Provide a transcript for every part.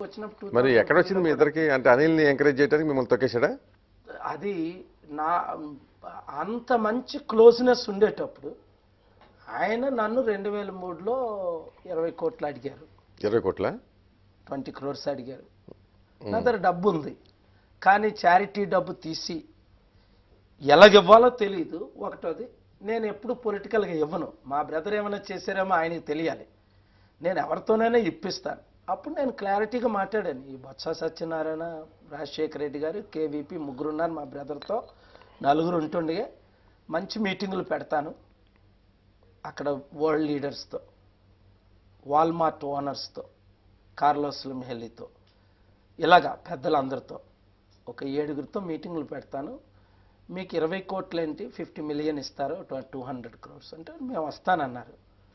వచ్చినప్పుడు మరి ఎక్కడ వచ్చింది మీ ఇద్దరికి అంటే అనిల్ని ఎంకరేజ్ చేయడానికి మిమ్మల్ని తొక్కేశాడా అది నా అంత మంచి క్లోజ్నెస్ ఉండేటప్పుడు ఆయన నన్ను రెండు వేల మూడులో ఇరవై కోట్లు అడిగారు ఇరవై కోట్ల ట్వంటీ క్రోర్స్ అడిగారు నా దగ్గర డబ్బు ఉంది కానీ చారిటీ డబ్బు తీసి ఎలాగివ్వాలో తెలియదు ఒకటోది నేను ఎప్పుడు పొలిటికల్గా ఇవ్వను మా బ్రదర్ ఏమైనా చేశారేమో ఆయనకి తెలియాలి నేను ఎవరితోనైనా ఇప్పిస్తాను అప్పుడు నేను క్లారిటీగా మాట్లాడాను ఈ బొత్స సత్యనారాయణ రాజశేఖర రెడ్డి గారు కేవీపీ ముగ్గురు ఉన్నారు మా బ్రదర్తో నలుగురు ఉంటుండే మంచి మీటింగులు పెడతాను అక్కడ వరల్డ్ లీడర్స్తో వాల్మార్ట్ ఓనర్స్తో కార్లోస్ లిమ్హెల్లీతో ఇలాగా పెద్దలందరితో ఒక ఏడుగురితో మీటింగులు పెడతాను మీకు ఇరవై కోట్లు ఏంటి ఫిఫ్టీ మిలియన్ ఇస్తారు టూ హండ్రెడ్ క్రోర్స్ అంటే మేము వస్తానన్నారు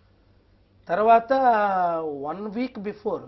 తర్వాత వన్ వీక్ బిఫోర్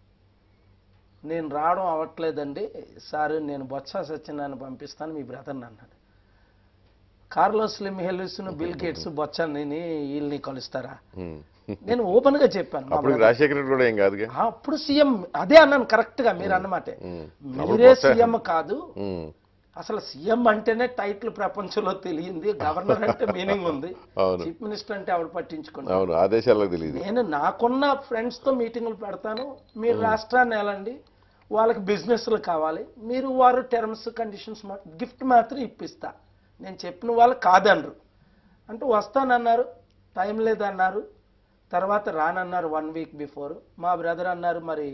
నేను రావడం అవ్వట్లేదండి సార్ నేను బొత్స సత్యనారాయణ పంపిస్తాను మీ బ్రదర్ని అన్నాడు కార్లోస్ లిమ్హెల్లిస్ను బిల్ గేట్స్ బొత్సని వీళ్ళని కలుస్తారా ఉమ్. నేను ఓపెన్ గా చెప్పాను మా అప్పుడు రాజశేఖర రెడ్డి కూడా ఏం కాదుగా ఆ, అప్పుడు సీఎం అదే అన్నాను కరెక్ట్ గా మీరు అన్నమాట ఉమ్. అప్పుడు మీరే కొత్త- సీఎం కాదు ఉమ్. అసలు సీఎం అంటేనే టైటిల్ ప్రపంచంలో తెలియంది గవర్నర్ అంటే మీనింగ్ ఉంది అవును చీఫ్ మినిస్టర్ అంటే ఆవిడ పట్టించుకుంటారు అవును ఆదేశాలకు తెలియదు నేను నాకున్న ఫ్రెండ్స్ తో మీటింగులు పెడతాను మీరు రాష్ట్రాన్ని వెళ్ళండి వాళ్ళకి బిజినెస్లు కావాలి మీరు వారు టర్మ్స్ కండిషన్స్ గిఫ్ట్ మాత్రం ఇప్పిస్తా నేను చెప్పిన వాళ్ళు కాదనరు అంటూ వస్తానన్నారు టైం లేదన్నారు తర్వాత రానన్నారు వన్ వీక్ బిఫోర్ మా బ్రదర్ అన్నారు మరి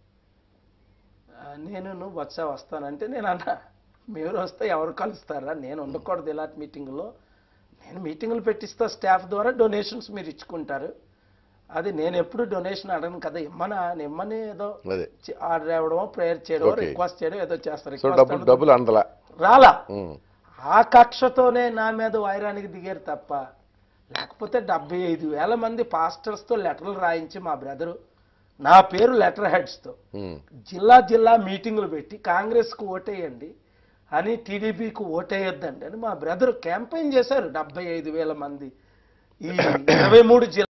ఆ, నేను నువ్వు వచ్చా వస్తానంటే నేను అన్నా మీరు వస్తే ఎవరు కలుస్తారా నేను ఉండకూడదు ఇలాంటి మీటింగ్లో నేను మీటింగులు పెట్టిస్తా స్టాఫ్ ద్వారా డొనేషన్స్ మీరు ఇచ్చుకుంటారు అది నేను ఎప్పుడు డొనేషన్ అడగను కదా ఇమ్మనా ఇమ్మని ఏదో అదే చి- ఆర్డర్ ఇవ్వడమో ప్రేయర్ చేయడమో Okay. రిక్వెస్ట్ చేయడం ఏదో చేస్తారు సో Request డబ్బులు అన్నది డబ్బులు అందలా రాలా ఉమ్. ఆ కక్షతోనే నా మీద వైరానికి దిగారు తప్ప లేకపోతే డెబ్బై ఐదు వేల మంది పాస్టర్స్తో లెటర్లు రాయించి మా బ్రదరు నా పేరు లెటర్ హెడ్స్తో ఉమ్. జిల్లా జిల్లా మీటింగులు పెట్టి కాంగ్రెస్కు ఓటేయండి అని టీడీపీకి ఓటేయొద్దండి అని మా బ్రదర్ క్యాంపెయిన్ చేశారు డెబ్బై ఐదు వేల మంది ఈ ఇరవై మూడు జిల్లా